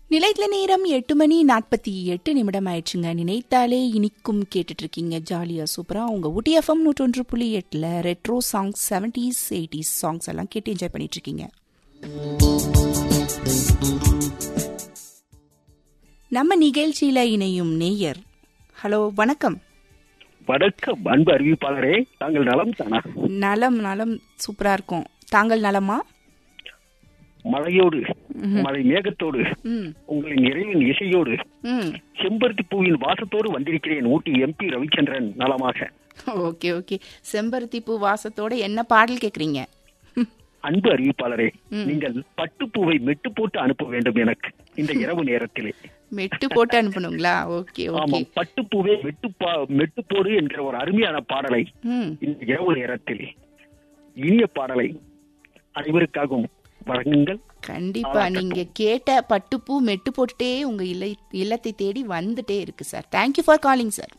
நிலையத்துல நேரம் எட்டு மணி நாற்பத்தி எட்டு நிமிடம் ஆயிடுச்சுங்க நினைத்தாலே இனிக்கும் கேட்டுட்டு இருக்கீங்க ஜாலியா சூப்பரா உங்க ஊட்டி எஃப்எம் நூற்றொன்று புள்ளி எட்டுல retro songs seventies eighties songs எல்லாம் கேட்டு என்ஜாய் பண்ணிட்டு இருக்கீங்க நம்ம நிகழ்ச்சியில இணையும் நேயர் ஹலோ வணக்கம் வணக்கம் அன்பு அறிவிப்பாளரே தாங்கள் நலம் தானா நலம் நலம் சூப்பரா இருக்கும் தாங்கள் நலமா மழையோடு மழை மேகத்தோடு ம் உங்களின் இறைவன் இசையோடு ம் செம்பருத்தி பூவின் வாசத்தோடு வந்திருக்கிறேன் ஊட்டி எம்பி ரவிச்சந்திரன் நலமாக ஓகே ஓகே செம்பருத்தி பூ வாசத்தோட என்ன பாடல் கேக்குறீங்க அன்பு அறிவிப்பாளரே நீங்கள் பட்டுப்பூவை மெட்டு போட்டு அனுப்ப வேண்டும் எனக்கு இந்த இரவு நேரத்திலே மெட்டு போட்டு அனுப்பணுங்களா ஓகே ஓகே ஆமாம் பட்டுப்பூவே மெட்டு மெட்டு போடு என்கிற ஒரு அருமையான பாடலை ம் இந்த இரவு நேரத்தில் இனிய பாடலை அனைவருக்காகவும் வழங்குங்கள் கண்டிப்பா நீங்க கேட்ட பட்டுப்பூ மெட்டு போட்டுட்டே உங்க இல்ல இல்லத்தை தேடி வந்துட்டே இருக்கு sir thank you for calling sir